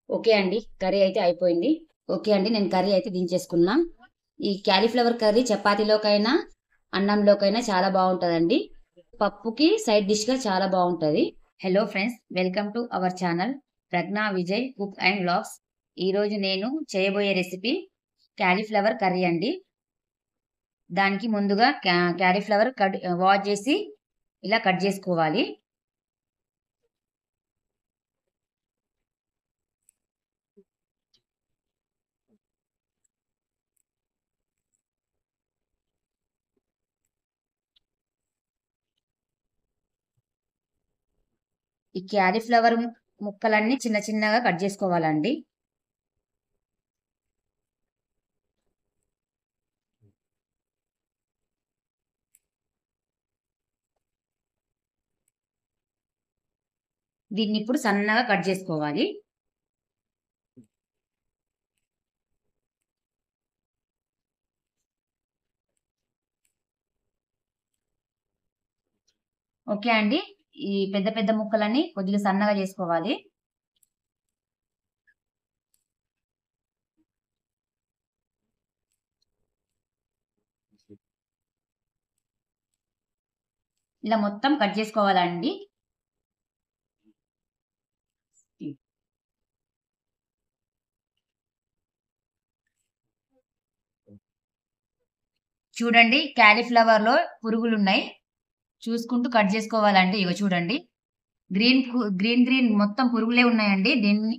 okay అండి curry అయితే అయిపోయింది ఓకే అండి నేను కర్రీ అయితే దించేసుకున్నా ఈ క్యాలీఫ్లవర్ కర్రీ చపాతీలోకైనా అన్నంలోకైనా చాలా బాగుంటుందండి పప్పుకి సైడ్ డిష్ గా చాలా బాగుంటది hello friends welcome to our channel Pragnya Vijay cook and vlogs ఈ రోజు నేను చేయబోయే రెసిపీ క్యాలీఫ్లవర్ కర్రీ అండి దానికి ముందుగా క్యాలీఫ్లవర్ కట్ వాష్ చేసి ఇలా కట్ చేసుకోవాలి ఈ క్యాలీఫ్లవర్ ముక్కలన్నీ చిన్న చిన్నగా కట్ చేసుకోవాలండి దీన్ని ఇప్పుడు సన్నగా కట్ చేసుకోవాలి ఓకే అండి ఈ పెద్ద పెద్ద ముక్కలన్నీ కొద్దిగా సన్నగా చేసుకోవాలి ఇలా మొత్తం కట్ చేసుకోవాలండి చూడండి క్యాలీఫ్లవర్ లో పురుగులు ఉన్నాయి చూసుకుంటూ కట్ చేసుకోవాలండి ఇగో చూడండి గ్రీన్ గ్రీన్ గ్రీన్ మొత్తం పురుగులే ఉన్నాయండి దీన్ని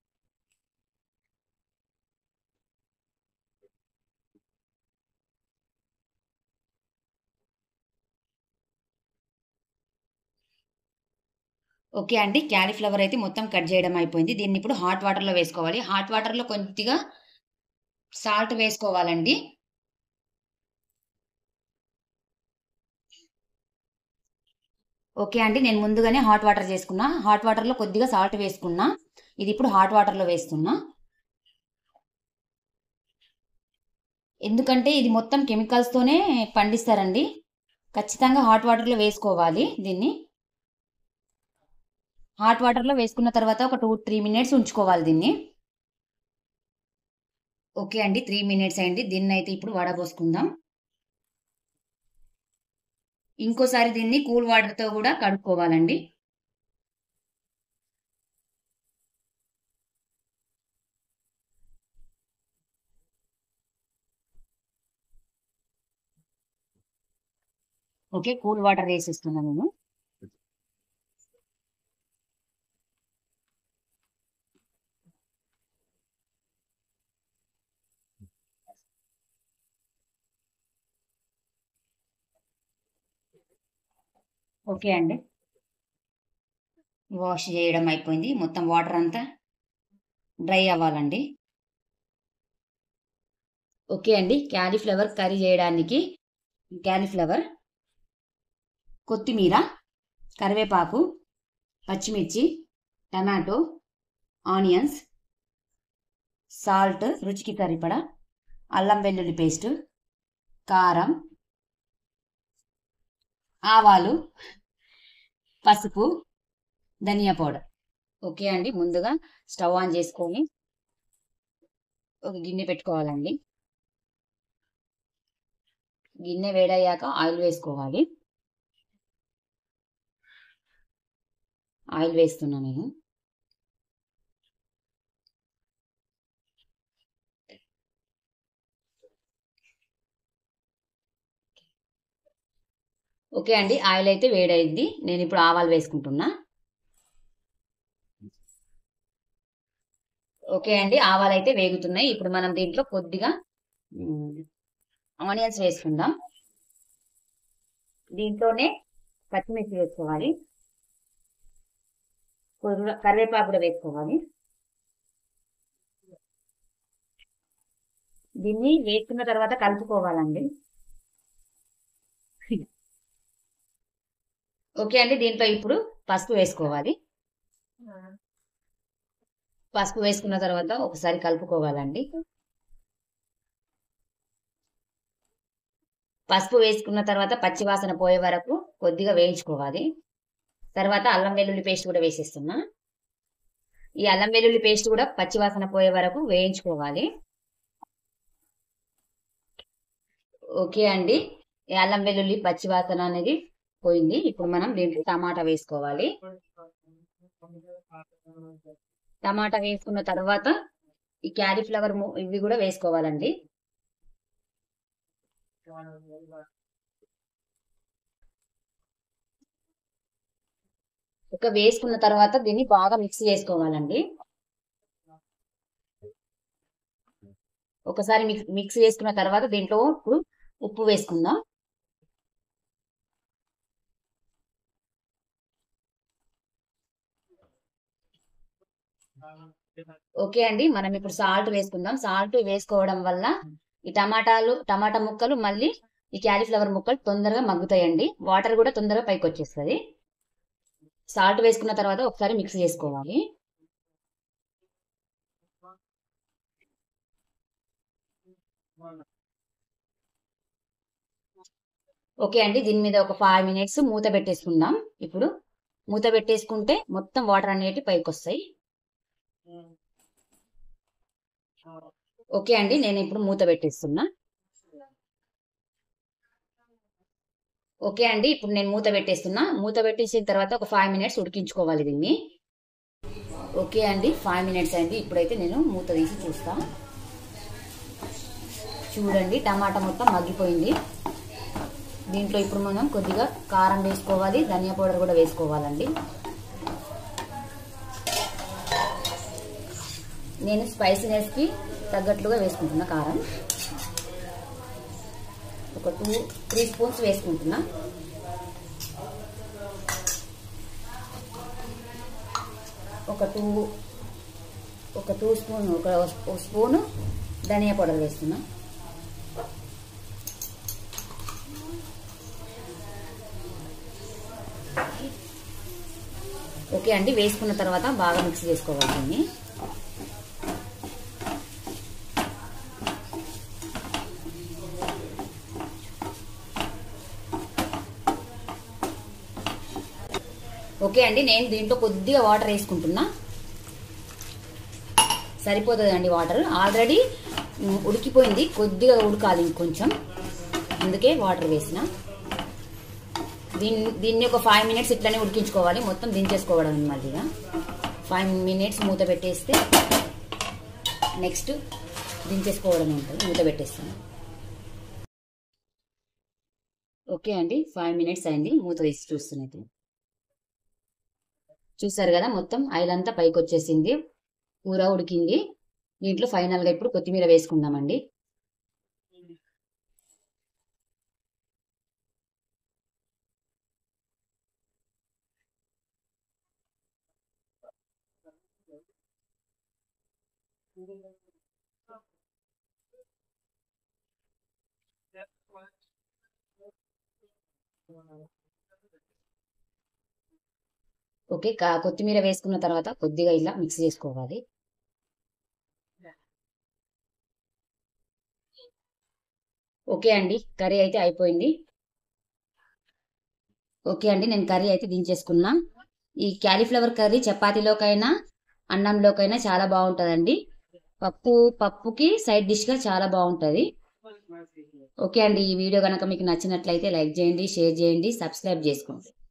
ఓకే అండి క్యాలీఫ్లవర్ అయితే మొత్తం కట్ చేయడం అయిపోయింది దీన్ని ఇప్పుడు హాట్ వాటర్లో వేసుకోవాలి హాట్ వాటర్లో కొద్దిగా సాల్ట్ వేసుకోవాలండి ఓకే అండి నేను ముందుగానే హాట్ వాటర్ చేసుకున్నా హాట్ వాటర్లో కొద్దిగా సాల్ట్ వేసుకున్నా ఇది ఇప్పుడు హాట్ వాటర్లో వేస్తున్నా ఎందుకంటే ఇది మొత్తం కెమికల్స్తోనే పండిస్తారండి ఖచ్చితంగా హాట్ వాటర్లో వేసుకోవాలి దీన్ని హాట్ వాటర్లో వేసుకున్న తర్వాత ఒక టూ త్రీ మినిట్స్ ఉంచుకోవాలి దీన్ని ఓకే అండి త్రీ మినిట్స్ అయింది దీన్ని అయితే ఇప్పుడు వడబోసుకుందాం ఇంకోసారి దీన్ని కూల్ వాటర్తో కూడా కడుక్కోవాలండి ఓకే కూల్ వాటర్ వేసేస్తున్నాను నేను ఓకే అండి వాష్ చేయడం అయిపోయింది మొత్తం వాటర్ అంతా డ్రై అవ్వాలండి ఓకే అండి క్యాలీఫ్లవర్ కర్రీ చేయడానికి క్యాలీఫ్లవర్ కొత్తిమీర కరివేపాకు పచ్చిమిర్చి టమాటో ఆనియన్స్ సాల్ట్ రుచికి సరిపడా అల్లం వెల్లుల్లి పేస్ట్ కారం ఆవాలు పసుపు ధనియా పౌడర్ ఓకే అండి ముందుగా స్టవ్ ఆన్ చేసుకొని ఒక గిన్నె పెట్టుకోవాలండి గిన్నె వేడయ్యాక ఆయిల్ వేసుకోవాలి ఆయిల్ వేస్తున్నా నేను ఓకే అండి ఆయిల్ అయితే వేడైంది నేను ఇప్పుడు ఆవాలు వేసుకుంటున్నా ఓకే అండి ఆవాలు అయితే వేగుతున్నాయి ఇప్పుడు మనం దీంట్లో కొద్దిగా ఆనియన్స్ వేసుకుందాం దీంట్లోనే పచ్చిమిర్చి వేసుకోవాలి కరివేపాకు కూడా వేసుకోవాలి దీన్ని వేసుకున్న తర్వాత కలుపుకోవాలండి ఓకే అండి దీంట్లో ఇప్పుడు పసుపు వేసుకోవాలి పసుపు వేసుకున్న తర్వాత ఒకసారి కలుపుకోవాలండి పసుపు వేసుకున్న తర్వాత పచ్చి వాసన పోయే వరకు కొద్దిగా వేయించుకోవాలి తర్వాత అల్లం వెల్లుల్లి పేస్ట్ కూడా వేసేస్తున్నా ఈ అల్లం వెల్లుల్లి పేస్ట్ కూడా పచ్చివాసన పోయే వరకు వేయించుకోవాలి ఓకే అండి ఈ అల్లం వెల్లుల్లి పచ్చివాసన అనేది పోయింది ఇప్పుడు మనం దీంట్లో టమాటా వేసుకోవాలి టమాటా వేసుకున్న తర్వాత ఈ క్యాలీఫ్లవర్ ఇవి కూడా వేసుకోవాలండి ఒక వేసుకున్న తర్వాత దీన్ని బాగా మిక్స్ చేసుకోవాలండి ఒకసారి మిక్స్ మిక్స్ చేసుకున్న తర్వాత దీంట్లో ఇప్పుడు ఉప్పు వేసుకుందాం ఓకే అండి మనం ఇప్పుడు సాల్ట్ వేసుకుందాం సాల్ట్ వేసుకోవడం వల్ల ఈ టమాటాలు టమాటా ముక్కలు మళ్ళీ ఈ క్యాలీఫ్లవర్ ముక్కలు తొందరగా మగ్గుతాయండి వాటర్ కూడా తొందరగా పైకి వచ్చేస్తుంది సాల్ట్ వేసుకున్న తర్వాత ఒకసారి మిక్స్ చేసుకోవాలి ఓకే అండి దీని మీద ఒక ఫైవ్ మినిట్స్ మూత పెట్టేసుకుందాం ఇప్పుడు మూత పెట్టేసుకుంటే మొత్తం వాటర్ అనేవి పైకి వస్తాయి ఓకే అండి నేను ఇప్పుడు మూత పెట్టేస్తున్నా ఓకే అండి ఇప్పుడు నేను మూత పెట్టేస్తున్నా మూత పెట్టేసిన తర్వాత ఒక ఫైవ్ మినిట్స్ ఉడికించుకోవాలి దీన్ని ఓకే అండి ఫైవ్ మినిట్స్ అయింది ఇప్పుడైతే నేను మూత తీసి చూస్తా చూడండి టమాటా మొత్తం మగ్గిపోయింది దీంట్లో ఇప్పుడు మనం కొద్దిగా కారం వేసుకోవాలి ధనియా పౌడర్ కూడా వేసుకోవాలండి నేను స్పైసీనెస్కి తగ్గట్లుగా వేసుకుంటున్నా కారం ఒక టూ త్రీ స్పూన్స్ వేసుకుంటున్నా ఒక టూ ఒక టూ స్పూన్ ఒక స్పూను ధనియా పౌడర్ వేస్తున్నా ఓకే అండి వేసుకున్న తర్వాత బాగా మిక్స్ చేసుకోవాలి దీన్ని ఓకే అండి నేను దీంట్లో కొద్దిగా వాటర్ వేసుకుంటున్నా సరిపోతుంది అండి వాటర్ ఆల్రెడీ ఉడికిపోయింది కొద్దిగా ఉడకాలి ఇంకొంచెం అందుకే వాటర్ వేసిన దీన్ని దీన్ని ఒక ఫైవ్ మినిట్స్ ఇట్లనే ఉడికించుకోవాలి మొత్తం దించేసుకోవడం మళ్ళీగా ఫైవ్ మినిట్స్ మూత పెట్టేస్తే నెక్స్ట్ దించేసుకోవడం ఉంటుంది మూత పెట్టేస్తాను ఓకే అండి ఫైవ్ మినిట్స్ అయింది మూత తీసి చూస్తున్నది చూసారు కదా మొత్తం ఆయిల్ అంతా పైకి వచ్చేసింది కూర ఉడికింది దీంట్లో ఫైనల్గా ఇప్పుడు కొత్తిమీర వేసుకుందామండి ఓకే కొత్తిమీర వేసుకున్న తర్వాత కొద్దిగా ఇలా మిక్స్ చేసుకోవాలి ఓకే అండి కర్రీ అయితే అయిపోయింది ఓకే అండి నేను కర్రీ అయితే దించేసుకున్నా ఈ క్యాలీఫ్లవర్ కర్రీ చపాతీలోకైనా అన్నంలోకైనా చాలా బాగుంటుందండి పప్పు పప్పుకి సైడ్ డిష్గా చాలా బాగుంటుంది ఓకే అండి ఈ వీడియో కనుక మీకు నచ్చినట్లయితే లైక్ చేయండి షేర్ చేయండి సబ్స్క్రైబ్ చేసుకోండి